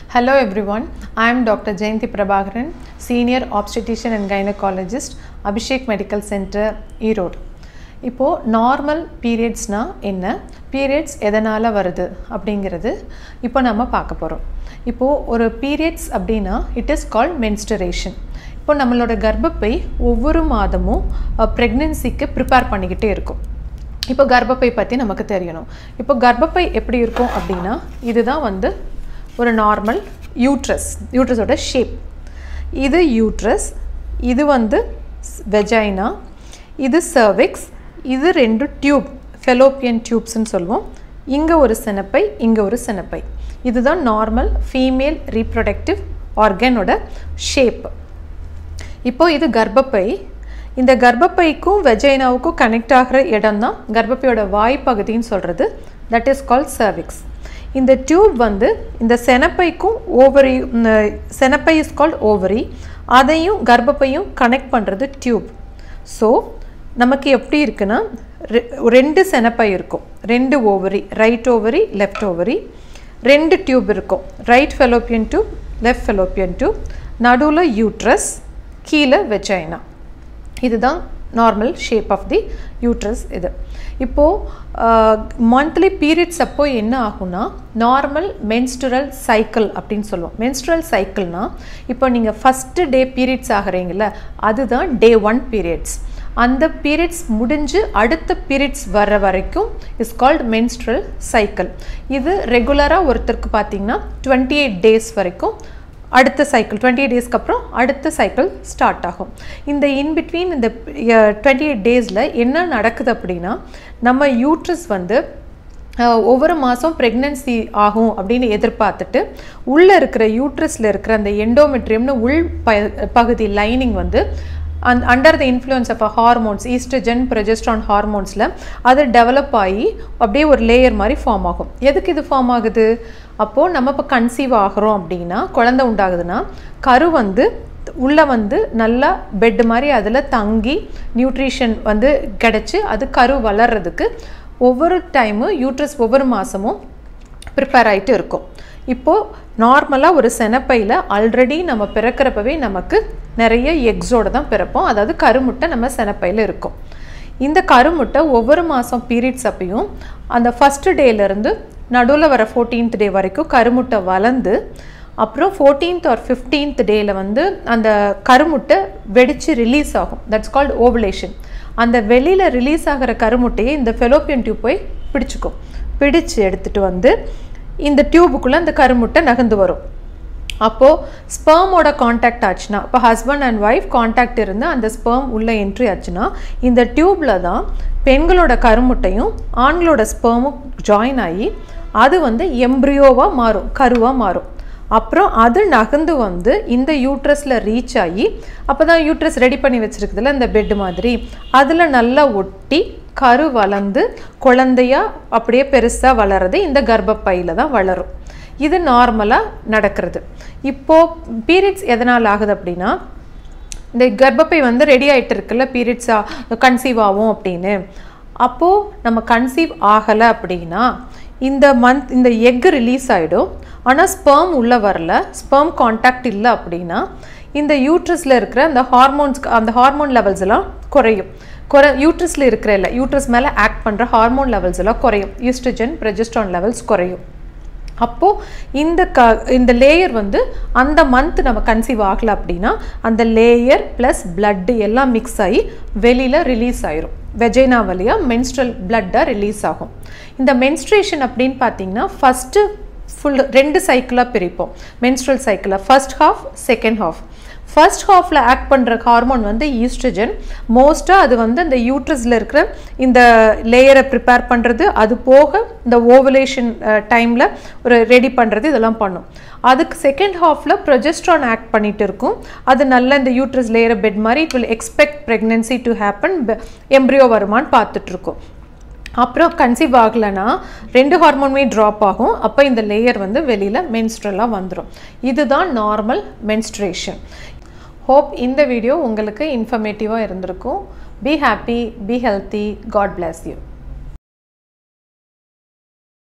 Hello everyone, I am Dr. Jayanti Prabhakaran, Senior Obstetrician and Gynecologist, Abhishek Medical Center, Erode இப்போது normal பீரியட்ஸ்னால் என்ன periods எதனால் வருது அப்படிங்கிறது இப்போ நம்ம பார்க்க போகிறோம் இப்போது ஒரு பீரியட்ஸ் அப்படின்னா இட் இஸ் கால்ட் மென்ஸ்டரேஷன் இப்போ நம்மளோட கர்ப்பப்பை ஒவ்வொரு மாதமும் ப்ரெக்னென்சிக்கு ப்ரிப்பேர் பண்ணிக்கிட்டே இருக்கும் இப்போ கர்ப்பப்பை பற்றி நமக்கு தெரியணும் இப்போ கர்ப்பப்பை எப்படி இருக்கும் அப்படின்னா இதுதான் வந்து ஒரு நார்மல் யூட்ரஸ் யூட்ரஸோட ஷேப் இது யூட்ரஸ் இது வந்து வெஜைனா இது சர்விக்ஸ் இது ரெண்டு டியூப் ஃபெலோப்பியன் டியூப்ஸ்னு சொல்லுவோம் இங்கே ஒரு சினப்பை இங்கே ஒரு சினப்பை இதுதான் நார்மல் ஃபீமேல் ரீப்ரொடக்டிவ் ஆர்கனோட ஷேப் இப்போது இது கர்ப்பப்பை இந்த கர்ப்பப்பைக்கும் வெஜைனாவுக்கும் கனெக்ட் ஆகிற இடம் தான் கர்ப்பப்பையோட வாய்ப்பகுதின்னு சொல்கிறது தட் இஸ் கால் சர்விக்ஸ் இந்த டியூப் வந்து இந்த செனப்பைக்கும் ஓவரி செனப்பை இஸ் கால்ட் ஓவரி அதையும் கர்ப்பப்பையும் கனெக்ட் பண்ணுறது டியூப் ஸோ நமக்கு எப்படி இருக்குன்னா ரெண்டு செனப்பை இருக்கும் ரெண்டு ovary right ovary left ovary ரெண்டு டியூப் இருக்கும் right fallopian tube left fallopian tube நடுவில் யூட்ரஸ் கீழே வெஜைனா இதுதான் normal shape of the uterus இது இப்போது மந்த்லி பீரியட்ஸ் அப்போ என்ன ஆகும்னா நார்மல் மென்ஸ்ட்ரல் சைக்கிள் அப்படின்னு சொல்லுவோம் மென்ஸ்ட்ரல் சைக்கிள்னால் இப்போ நீங்கள் ஃபஸ்ட்டு டே பீரியட்ஸ் ஆகிறீங்கள அதுதான் டே ஒன் பீரியட்ஸ் அந்த பீரியட்ஸ் முடிஞ்சு அடுத்த பீரியட்ஸ் வர்ற வரைக்கும் இஸ் கால்ட் மென்ஸ்ட்ரல் சைக்கிள் இது ரெகுலராக ஒருத்தருக்கு பார்த்தீங்கன்னா டுவெண்ட்டி எயிட் டேஸ் வரைக்கும் அடுத்த சைக்கிள் டுவெண்ட்டி எயிட் டேஸ்க்கு அப்புறம் அடுத்த சைக்கிள் ஸ்டார்ட் ஆகும் இந்த இன்பிட்வீன் இந்த டுவெண்ட்டி எயிட் டேஸில் என்ன நடக்குது அப்படின்னா நம்ம யூட்ரஸ் வந்து ஒவ்வொரு மாதம் ப்ரெக்னென்சி ஆகும் அப்படின்னு எதிர்பார்த்துட்டு உள்ளே இருக்கிற யூட்ரஸில் இருக்கிற அந்த எண்டோமெட்ரியம்னு உள் ப பகுதி லைனிங் வந்து an under the influence of a hormones estrogen progesterone ஹார்மோன்ஸில் அது டெவலப் ஆகி அப்படியே ஒரு லேயர் மாதிரி ஃபார்ம் ஆகும் எதுக்கு இது ஃபார்ம் ஆகுது அப்போது நம்ம இப்போ கன்சீவ் ஆகிறோம் அப்படின்னா குழந்தை உண்டாகுதுன்னா கரு வந்து உள்ளே வந்து நல்லா பெட் மாதிரி அதில் தங்கி நியூட்ரிஷன் வந்து கிடச்சி அது கரு வளர்கிறதுக்கு ஒவ்வொரு டைமும் யூட்ரஸ் ஒவ்வொரு மாதமும் ப்ரிப்பேர் ஆகிட்டு இருக்கும் இப்போது நார்மலாக ஒரு செனப்பையில் ஆல்ரெடி நம்ம பிறக்கிறப்பவே நமக்கு நிறைய எக்ஸோடு தான் பிறப்போம் அதாவது கருமுட்டை நம்ம செனப்பையில் இருக்கும் இந்த கருமுட்டை ஒவ்வொரு மாதம் பீரியட்ஸ் அப்பையும் அந்த ஃபஸ்ட்டு டேலேருந்து நடுவில் வர ஃபோர்டீன்த் டே வரைக்கும் கருமுட்டை வளர்ந்து அப்புறம் ஃபோர்டீன்த் ஆர் ஃபிஃப்டீன்த் டேயில் வந்து அந்த கருமுட்டை வெடித்து ரிலீஸ் ஆகும் தட்ஸ் கால்ட் ஓவலேஷன் அந்த வெளியில் ரிலீஸ் ஆகிற கருமுட்டையை இந்த ஃபெலோப்பியன் டியூப் போய் பிடிச்சிக்கும் பிடிச்சு எடுத்துகிட்டு வந்து இந்த டியூபுக்குள்ளே அந்த கருமுட்டை நகர்ந்து வரும் அப்போது ஸ்பேமோட காண்டாக்ட் ஆச்சுன்னா இப்போ ஹஸ்பண்ட் அண்ட் ஒய்ஃப் காண்டாக்ட் இருந்து அந்த ஸ்பேம் உள்ளே என்ட்ரி ஆச்சுன்னா இந்த டியூப்பில் தான் பெண்களோட கருமுட்டையும் ஆண்களோட ஸ்பேமும் ஜாயின் ஆகி அது வந்து எம்ப்ரியோவாக மாறும் கருவாக மாறும் அப்புறம் அது நகர்ந்து வந்து இந்த யூட்ரஸில் ரீச் ஆகி அப்போ தான் யூட்ரஸ் ரெடி பண்ணி வச்சுருக்குதுல இந்த பெட் மாதிரி அதில் நல்லா ஒட்டி கரு வளர்ந்து குழந்தையா அப்படியே பெருசாக வளருது இந்த கர்ப்பப்பையில் தான் வளரும் இது நார்மலாக நடக்கிறது இப்போது பீரியட்ஸ் எதனால் ஆகுது அப்படின்னா இந்த கர்ப்பப்பை வந்து ரெடி ஆகிட்டு இருக்குல்ல பீரியட்ஸாக கன்சீவ் ஆகும் அப்படின்னு அப்போது நம்ம கன்சீவ் ஆகலை அப்படின்னா இந்த மந்த் இந்த எக்கு ரிலீஸ் ஆகிடும் ஆனால் ஸ்பேம் உள்ளே வரல ஸ்பேம் காண்டாக்ட் இல்லை அப்படின்னா இந்த யூட்ரஸில் இருக்கிற அந்த ஹார்மோன்ஸ் அந்த ஹார்மோன் லெவல்ஸ் எல்லாம் குறையும் குறை யூட்ரஸில் இருக்கிற இல்லை யூட்ரஸ் மேலே ஆக்ட் பண்ணுற ஹார்மோன் லெவல்ஸ் எல்லாம் குறையும் ஈஸ்ட்ரஜன் ப்ரெஜஸ்ட்ரான் லெவல்ஸ் குறையும் அப்போது இந்த க இந்த லேயர் வந்து அந்த மந்த் நம்ம கன்சீவ் ஆகலை அப்படின்னா அந்த லேயர் ப்ளஸ் பிளட்டு எல்லாம் மிக்ஸ் ஆகி வெளியில் ரிலீஸ் ஆயிரும் வெஜைனா வழியாக மென்ஸ்ட்ரல் பிளட்டாக ரிலீஸ் ஆகும் இந்த மென்ஸ்ட்ரேஷன் அப்படின்னு பார்த்தீங்கன்னா ஃபஸ்ட்டு ஃபுல் ரெண்டு சைக்கிளாக பிரிப்போம் மென்ஸ்ட்ரல் சைக்கிளாக first half second half first ஹாஃபில் ஆக்ட் பண்ணுற ஹார்மோன் வந்து ஈஸ்ட்ரஜன் மோஸ்ட்டாக அது வந்து இந்த யூட்ரஸில் இருக்கிற இந்த லேயரை ப்ரிப்பேர் பண்ணுறது அது போக இந்த ஓவலேஷன் டைமில் ஒரு ரெடி பண்ணுறது இதெல்லாம் பண்ணும் அதுக்கு செகண்ட் ஹாஃபில் ப்ரொஜெஸ்ட்ரான் ஆக்ட் பண்ணிட்டு இருக்கும் அது நல்ல இந்த யூட்ரஸ் லேயரை பெட் மாதிரி it will expect pregnancy to happen embryo வருமானு பார்த்துட்ருக்கோம் அப்புறம் கன்சீவ் ஆகலைன்னா ரெண்டு ஹார்மோனுமே ட்ராப் ஆகும் அப்போ இந்த லேயர் வந்து வெளியில் மென்ஸ்ட்ரலாக வந்துடும் இதுதான் நார்மல் மென்ஸ்ட்ரேஷன் ஹோப் இந்த வீடியோ உங்களுக்கு இன்ஃபர்மேட்டிவாக இருந்திருக்கும் be happy be healthy God bless you